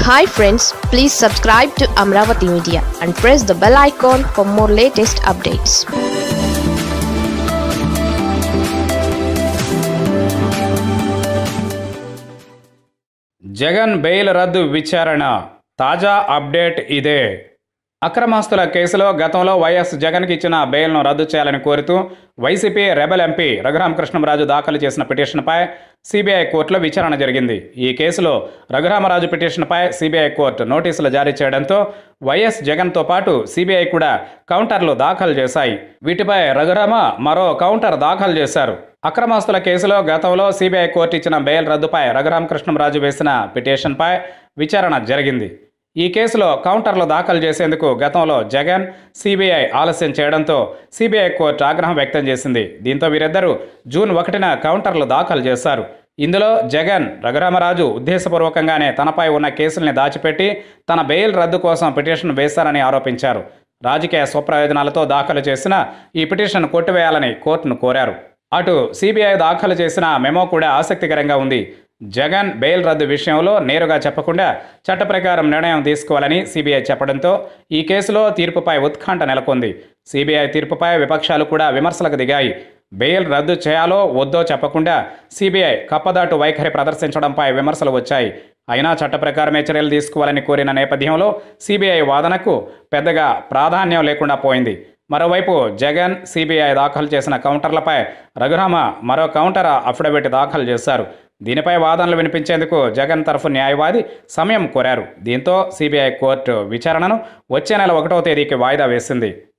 hi friends please subscribe to Amaravati media and press the bell icon for more latest updates Jagan bail రద్దు విచారణ తాజా update ఇదే అక్రమాస్తుల కేసులో గతంలో వైఎస్ జగన్కి ఇచ్చిన బెయిల్ను రద్దు చేయాలని కోరుతూ వైసీపీ రెబల్ ఎంపీ రఘురామకృష్ణంరాజు దాఖలు చేసిన పిటిషన్పై సిబిఐ కోర్టులో విచారణ జరిగింది ఈ కేసులో రఘురామరాజు పిటిషన్పై సిబిఐ కోర్టు నోటీసులు జారీ చేయడంతో వైఎస్ జగన్తో పాటు సిబిఐ కూడా కౌంటర్లు దాఖలు చేశాయి వీటిపై రఘురామ మరో కౌంటర్ దాఖలు చేశారు అక్రమాస్తుల కేసులో గతంలో సిబిఐ కోర్టు ఇచ్చిన బెయిల్ రద్దుపై రఘురామకృష్ణంరాజు వేసిన పిటిషన్పై విచారణ జరిగింది ఈ కేసులో కౌంటర్లు దాఖలు చేసేందుకు గతంలో జగన్ సిబిఐ ఆలస్యం చేయడంతో సిబిఐ కోర్టు ఆగ్రహం వ్యక్తం చేసింది దీంతో వీరిద్దరూ జూన్ ఒకటిన కౌంటర్లు దాఖలు చేశారు ఇందులో జగన్ రఘురామరాజు ఉద్దేశపూర్వకంగానే తనపై ఉన్న కేసుల్ని దాచిపెట్టి తన బెయిల్ రద్దు కోసం పిటిషన్ వేశారని ఆరోపించారు రాజకీయ స్వప్రయోజనాలతో దాఖలు చేసిన ఈ పిటిషన్ కొట్టివేయాలని కోర్టును కోరారు అటు సిబిఐ దాఖలు చేసిన మెమో కూడా ఆసక్తికరంగా ఉంది జగన్ బెయిల్ రద్దు విషయంలో నేరుగా చెప్పకుండా చట్ట ప్రకారం నిర్ణయం తీసుకోవాలని సిబిఐ చెప్పడంతో ఈ కేసులో తీర్పుపై ఉత్కంఠ నెలకొంది సిబిఐ తీర్పుపై విపక్షాలు కూడా విమర్శలకు దిగాయి బెయిల్ రద్దు చేయాలో వద్దో చెప్పకుండా సిబిఐ కప్పదాటు వైఖరి ప్రదర్శించడంపై విమర్శలు వచ్చాయి అయినా చట్ట ప్రకారమే చర్యలు తీసుకోవాలని కోరిన నేపథ్యంలో సిబిఐ వాదనకు పెద్దగా ప్రాధాన్యం లేకుండా పోయింది మరోవైపు జగన్ సిబిఐ దాఖలు చేసిన కౌంటర్లపై రఘురామ మరో కౌంటర్ అఫిడవిట్ దాఖలు చేశారు దీనిపై వాదనలు వినిపించేందుకు జగన్ తరఫు న్యాయవాది సమయం కోరారు దీంతో సిబిఐ కోర్టు విచారణను వచ్చే నెల ఒకటో తేదీకి వాయిదా వేసింది